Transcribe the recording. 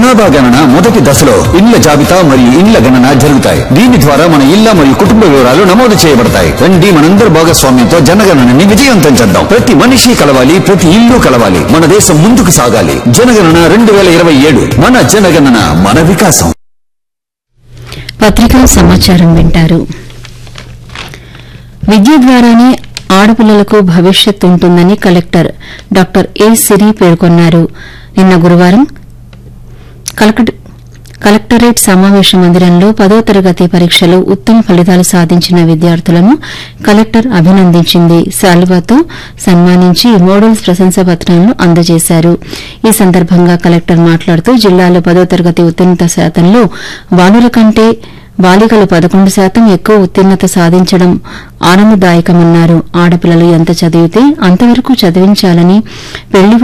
జనాభా గణన మొదటి దశలో ఇండ్ల జాబితా మరియు ఇండ్ల గణన జరుగుతాయి దీని ద్వారా మన ఇళ్ల మరియు కుటుంబ వివరాలు నమోదు చేయబడతాయి రండి మనందరి భాగస్వామ్యంతో జనగణనని విజయవంతం చేద్దాం ప్రతి మనిషి కలవాలి ప్రతి ఇల్లు కలవాలి మన దేశం ముందుకు సాగాలి జనగణన రెండు వేల ఇరవై ఏడు మన జనగణన మన వికాసం పత్రికా సమాచారం వింటారు విద్య ద్వారానే ఆడపిల్లలకు భవిష్యత్ ఉంటుందని కలెక్టర్ డాక్టర్ ఏ సిరి పేర్కొన్నారు నిన్న గురువారం కలెక్టర్ కలెక్టరేట్ సమావేశ మందిరంలో పదో తరగతి పరీక్షలో ఉత్తమ ఫలితాలు సాధించిన విద్యార్థులను కలెక్టర్ అభినందించింది శాలువాతో సన్మానించి మోడల్స్ ప్రశంసా పత్రాలను అందజేశారు ఈ సందర్భంగా కలెక్టర్ మాట్లాడుతూ జిల్లాలో పదో తరగతి ఉత్తీర్ణత శాతంలో బాలుర కంటే బాలికలు పదకొండు శాతం ఎక్కువ ఉత్తీర్ణత సాధించడం ఆనందదాయకమన్నారు ఆడపిల్లలు ఎంత చదివితే అంతవరకు చదివించాలని పెళ్లి